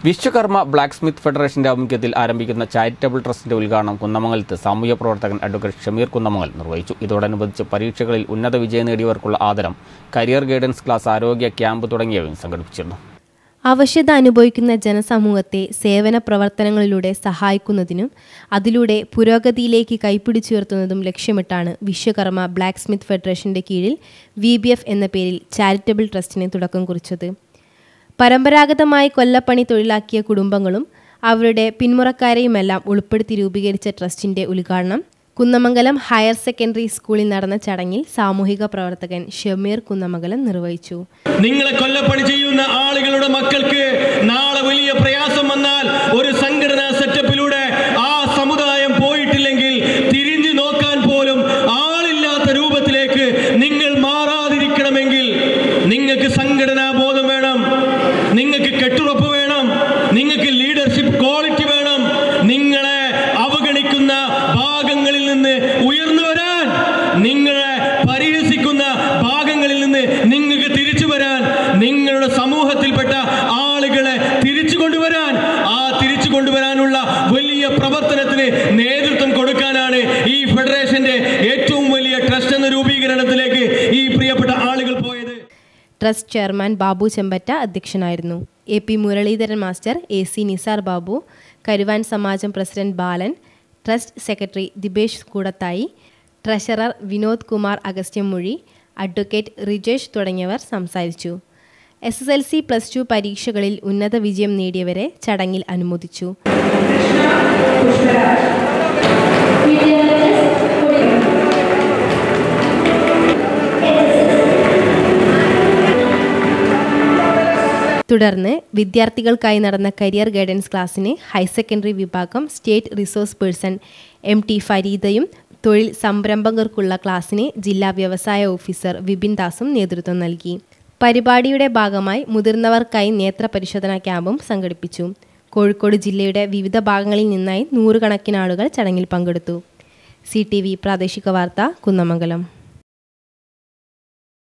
Vishwakarma black Smith ഫെഡറേഷന്റെ ആഭിമുഖ്യത്തിൽ ആരംഭിക്കുന്ന ചാരിറ്റബിൾ ട്രസ്റ്റിന്റെ ഉദ്ഘാടനം കുന്നമംഗലത്ത് സാമൂഹ്യ പ്രവർത്തകൻ അഡ്വക്കേറ്റ് ഷമീർ കുന്നമംഗൽ നിർവഹിച്ചു ഇതോടനുബന്ധിച്ച് പരീക്ഷകളിൽ ഉന്നത വിജയം നേടിയവർക്കുള്ള ആദരം കരിയർ ഗൈഡൻസ് ക്ലാസ് ആരോഗ്യ ക്യാമ്പ് തുടങ്ങിയവയും സംഘടിപ്പിച്ചിരുന്നു അവശത അനുഭവിക്കുന്ന ജനസമൂഹത്തെ സേവന പ്രവർത്തനങ്ങളിലൂടെ സഹായിക്കുന്നതിനും അതിലൂടെ പുരോഗതിയിലേക്ക് കൈപ്പിടിച്ചുയർത്തുന്നതും ലക്ഷ്യമിട്ടാണ് വിശ്വകർമ്മ ബ്ലാക്ക് സ്മിത്ത് ഫെഡറേഷന്റെ കീഴിൽ വി എന്ന പേരിൽ ചാരിറ്റബിൾ ട്രസ്റ്റിന് തുടക്കം കുറിച്ചത് പരമ്പരാഗതമായി കൊല്ലപ്പണി തൊഴിലാക്കിയ കുടുംബങ്ങളും അവരുടെ പിന്മുറക്കാരെയുമെല്ലാം ഉൾപ്പെടുത്തി രൂപീകരിച്ച ട്രസ്റ്റിന്റെ ഉദ്ഘാടനം കുന്നമംഗലം ഹയർ സെക്കൻഡറി സ്കൂളിൽ നടന്ന ചടങ്ങിൽ സാമൂഹിക പ്രവർത്തകൻ ഷമീർ കുന്നമംഗലം നിർവഹിച്ചു നിങ്ങളെ കൊല്ലപ്പണി ചെയ്യുന്ന ആളുകളുടെ മക്കൾക്ക് നാളെ വലിയ പ്രയാസം വന്നാൽ ഒരു സംഘടനാ സെറ്റപ്പിലൂടെ ആ സമുദായം പോയിട്ടില്ലെങ്കിൽ തിരിഞ്ഞു നോക്കാൻ പോലും ആളില്ലാത്ത രൂപത്തിലേക്ക് നിങ്ങൾ മാറാതിരിക്കണമെങ്കിൽ നിങ്ങൾക്ക് സംഘടനാ ബോധം വേണം നിങ്ങൾക്ക് കെട്ടുറപ്പ് വേണം നിങ്ങൾക്ക് ലീഡർഷിപ്പ് ക്വാളിറ്റി വേണം നിങ്ങളെ അവഗണിക്കുന്ന ഭാഗങ്ങളിൽ നിന്ന് ഉയർന്നു വരാൻ നിങ്ങളെ പരിഹസിക്കുന്ന ഭാഗങ്ങളിൽ നിന്ന് നിങ്ങൾക്ക് തിരിച്ചു വരാൻ നിങ്ങളുടെ സമൂഹത്തിൽപ്പെട്ട ആളുകളെ തിരിച്ചു കൊണ്ടുവരാൻ ആ തിരിച്ചു കൊണ്ടുവരാനുള്ള വലിയ പ്രവർത്തനത്തിന് നേതൃത്വം കൊടുക്കാനാണ് ഈ ഫെഡറേഷന്റെ ഏറ്റവും വലിയ ട്രസ്റ്റ് എന്ന രൂപീകരണത്തിലേക്ക് ഈ പ്രിയപ്പെട്ട ആളുകൾ പോയത് ട്രസ്റ്റ് ചെയർമാൻ ബാബു ചെമ്പറ്റ അധ്യക്ഷനായിരുന്നു A P Muralidharan master A C Nisar Babu Karuvan Samajam president Balan trust secretary Dibesh Koodathai treasurer Vinod Kumar Agasthyamuzhi advocate Rijesh തുടങ്ങിയവർ സംസാരിച്ചു S S L C plus two പരീക്ഷകളിൽ ഉന്നത വിജയം നേടിയവരെ ചടങ്ങിൽ അനുമോദിച്ചു തുടർന്ന് വിദ്യാർത്ഥികൾക്കായി നടന്ന കരിയർ ഗൈഡൻസ് ക്ലാസ്സിന് ഹയർ സെക്കൻഡറി വിഭാഗം state resource person M T ഫരീദയും തൊഴിൽ സംരംഭകർക്കുള്ള ക്ലാസ്സിന് ജില്ലാ വ്യവസായ ഓഫീസർ വിപിൻ ദാസും നേതൃത്വം നൽകി പരിപാടിയുടെ ഭാഗമായി മുതിർന്നവർക്കായി നേത്ര പരിശോധനാ ക്യാമ്പും സംഘടിപ്പിച്ചു കോഴിക്കോട് ജില്ലയുടെ വിവിധ ഭാഗങ്ങളിൽ നിന്നായി നൂറുകണക്കിന് ആളുകൾ ചടങ്ങിൽ പങ്കെടുത്തു സി ടി വി പ്രാദേശിക വാർത്ത കുന്നമംഗലം